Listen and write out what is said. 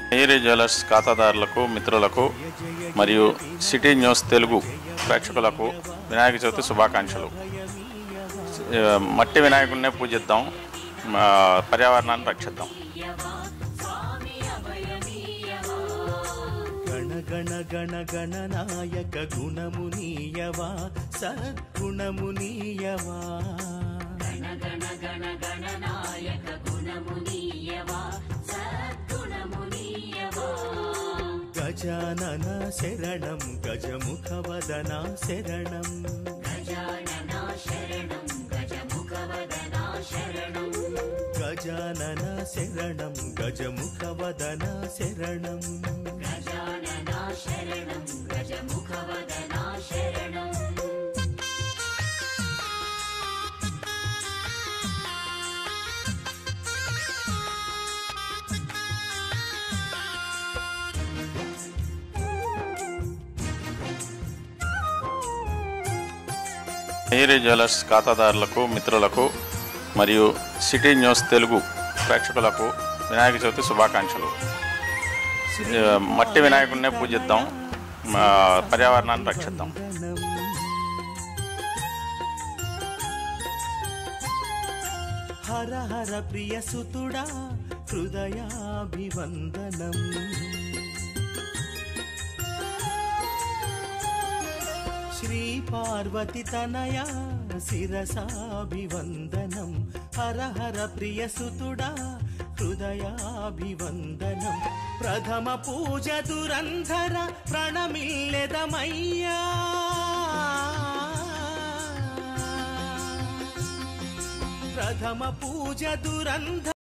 airy jewellers ఖాతాదారులకు మిత్రులకు మరియు సిటీ న్యూస్ తెలుగు ప్రేక్షకులకు వినాయక చవితి శుభాకాంక్షలు ఆ, మట్టి వినాయకుడినే పూజిద్దాం ఆ, పర్యావరణాన్ని రక్షిద్దాం గణ గణ గణ గణనాయక గుణమునీయవా సద్గుణమునీయవా గజానన శరణం గజముఖవదన శరణం గజానన శరణం గజముఖవదన శరణం ఎయిరీ జ్యువెలర్స్ ఖాతాదారులకు మిత్రులకు మరియు సిటీ న్యూస్ తెలుగు ప్రేక్షకులకు వినాయక చవితి శుభాకాంక్షలు ఆ, మట్టి వినాయకుడినే పూజిద్దాం ఆ, పర్యావరణాన్ని రక్షిద్దాం హర హర ప్రియ సుతుడా హృదయాభివందనం శ్రీ పార్వతి తనయా శిరసాభివందనం హర హర ప్రియ సుతుడా హృదయాభివందనం ప్రథమ పూజ దురంధర ప్రణమిల్లెదమయ్యా ప్రథమ పూజ దురంధ